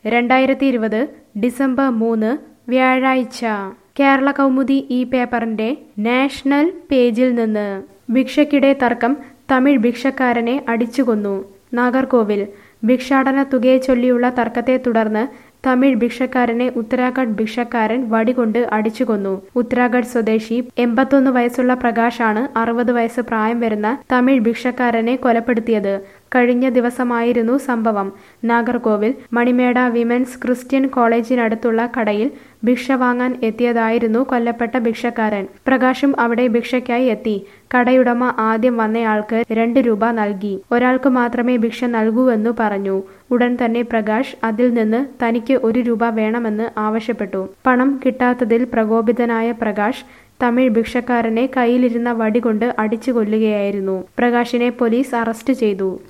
രണ്ടായിരത്തി ഇരുപത് ഡിസംബർ മൂന്ന് വ്യാഴാഴ്ച കേരള കൗമുദി ഈ പേപ്പറിന്റെ നാഷണൽ പേജിൽ നിന്ന് ഭിക്ഷയ്ക്കിടെ തർക്കം തമിഴ് ഭിക്ഷക്കാരനെ അടിച്ചുകൊന്നു നാഗർകോവിൽ ഭിക്ഷാടന തുകയെ ചൊല്ലിയുള്ള തർക്കത്തെ തുടർന്ന് തമിഴ് ഭിക്ഷക്കാരനെ ഉത്തരാഖണ്ഡ് ഭിക്ഷക്കാരൻ വടികൊണ്ട് അടിച്ചുകൊന്നു ഉത്തരാഖണ്ഡ് സ്വദേശി എൺപത്തൊന്ന് വയസ്സുള്ള പ്രകാശാണ് അറുപത് വയസ്സ് പ്രായം വരുന്ന തമിഴ് ഭിക്ഷക്കാരനെ കൊലപ്പെടുത്തിയത് കഴിഞ്ഞ ദിവസമായിരുന്നു സംഭവം നാഗർകോവിൽ മണിമേട വിമൻസ് ക്രിസ്ത്യൻ കോളേജിനടുത്തുള്ള കടയിൽ ഭിക്ഷ വാങ്ങാൻ എത്തിയതായിരുന്നു കൊല്ലപ്പെട്ട ഭിക്ഷക്കാരൻ പ്രകാശും അവിടെ ഭിക്ഷയ്ക്കായി എത്തി കടയുടമ ആദ്യം വന്നയാൾക്ക് രണ്ട് രൂപ നൽകി ഒരാൾക്ക് മാത്രമേ ഭിക്ഷ നൽകൂവെന്നു പറഞ്ഞു ഉടൻ തന്നെ പ്രകാശ് അതിൽ നിന്ന് തനിക്ക് ഒരു രൂപ വേണമെന്ന് ആവശ്യപ്പെട്ടു പണം കിട്ടാത്തതിൽ പ്രകോപിതനായ പ്രകാശ് തമിഴ് ഭിക്ഷക്കാരനെ കയ്യിലിരുന്ന വടി കൊണ്ട് അടിച്ചു കൊല്ലുകയായിരുന്നു പ്രകാശിനെ പോലീസ് അറസ്റ്റ് ചെയ്തു